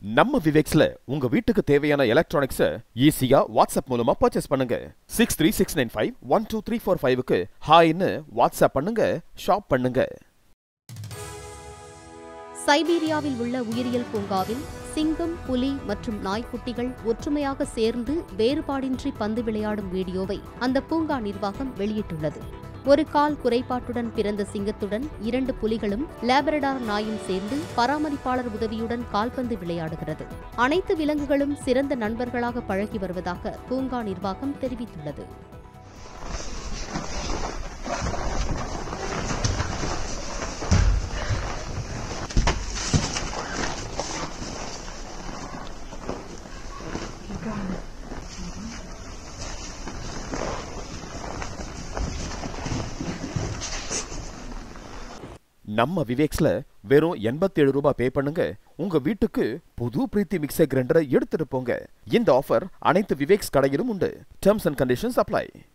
நம்ம விவேக்ஸ்ல உங்க வீட்டுக்கு தேவையான எலக்ட்ரானிக்ஸ் ஈஸியா வாட்ஸ்அப் மூலமா பர்ச்சேஸ் பண்ணுங்க six three six nine five one two three four ஃபைவ்க்கு ஹாய்னு வாட்ஸ்அப் பண்ணுங்க ஷாப் பண்ணுங்க சைபீரியாவில் உள்ள உயிரியல் பூங்காவில் சிங்கம் புலி மற்றும் நாய்க்குட்டிகள் ஒற்றுமையாக சேர்ந்து வேறுபாடின்றி பந்து விளையாடும் வீடியோவை அந்த பூங்கா நிர்வாகம் வெளியிட்டுள்ளது ஒரு கால் குறைபாட்டுடன் பிறந்த சிங்கத்துடன் இரண்டு புலிகளும் லேபரடார் நாயும் சேர்ந்து பராமரிப்பாளர் உதவியுடன் கால்பந்து விளையாடுகிறது அனைத்து விலங்குகளும் சிறந்த நண்பர்களாக பழகி வருவதாக பூங்கா நிர்வாகம் தெரிவித்துள்ளது நம்ம விவேக்ஸ்ல வெறும் 87 ரூபாய் பே பண்ணுங்க உங்க வீட்டுக்கு புது பிரீத்தி மிக்சர் கிரைண்டரை எடுத்துட்டு போங்க இந்த ஆஃபர் அனைத்து விவேக்ஸ் கடையிலும் உண்டு டேர்ம்ஸ் அண்ட் கண்டிஷன்ஸ் அப்ளை